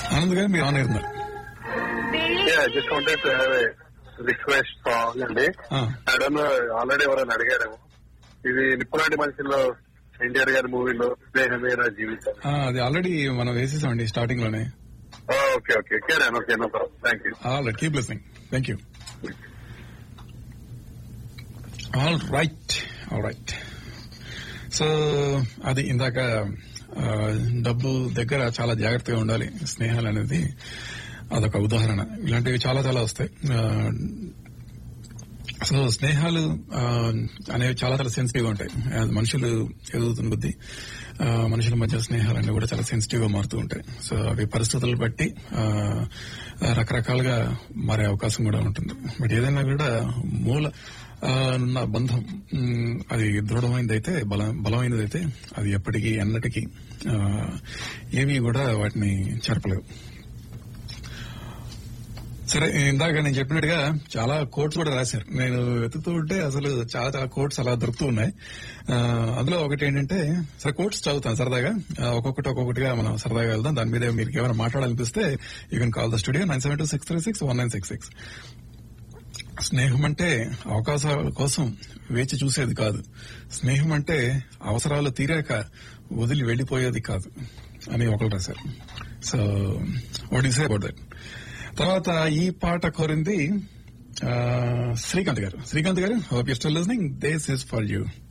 ఆనంద్ గారు మీరు ఆన్ ఉన్నారు Yeah, I just wanted to have a request song అండి ఆ, I don't know, ఆల్రెడీ ఎవరైనా అడిగారేమో ఇది నిప్పులాంటి మనుషుల్లో ఎన్టీఆర్ గారి మూవీలో స్నేహమే నా జీవితం ఆ, అది ఆల్రెడీ మనం వేసేసామండి స్టార్టింగ్ లోనే okay okay carry on okay no problem thank you all keep listening thank you all right all right so అది ఇందాక ఆ, డబ్బు దగ్గర చాలా జాగ్రత్తగా ఉండాలి స్నేహాలు అనేది అదొక ఉదాహరణ ఇలాంటివి చాలా చాలా వస్తాయి ఆ, సో స్నేహాలు ఆ, అనేవి చాలా చాలా సెన్సిటివ్ గా ఉంటాయి ఆ, మనుషులు ఎదుగుతున్న బుద్ధి ఆ, మనుషుల మధ్య స్నేహాలన్నీ కూడా చాలా సెన్సిటివ్ గా మారుతూ ఉంటాయి సో అవి పరిస్థితులను బట్టి ఆ, రకరకాలుగా మారే అవకాశం కూడా ఉంటుంది బట్ ఏదైనా కూడా మూల ఆ, ఉన్న బంధం మ్, అది దృఢమైనదైతే బల బలమైనదైతే అది ఎప్పటికీ ఎన్నటికీ ఆ, ఏమీ కూడా వాటిని చెరపలేవు సరే ఇందాక నేను చెప్పినట్టుగా చాలా కోట్స్ కూడా రాశారు నేను వెతుకుతూ ఉంటే అసలు చాలా చాలా కోట్స్ అలా దొరుకుతూ ఉన్నాయి ఆ, అందులో ఒకటి ఏంటంటే సరే కోట్స్ చదువుతాను సరదాగా ఆ, ఒక్కొక్కటి ఒక్కొక్కటిగా మనం సరదాగా వెళ్దాం దాని మీద మీరు ఏమైనా మాట్లాడాలనిపిస్తే you can call the studio nine seven two six three six one nine six six స్నేహం అంటే అవకాశాల కోసం వేచి చూసేది కాదు స్నేహం అంటే అవసరాలు తీరాక వదిలి వెళ్లిపోయేది కాదు అని ఒకరు రాశారు so what you say about that తర్వాత ఈ పాట కోరింది ఆ, Srikanth garu Srikanth garu hope you still listening this is for you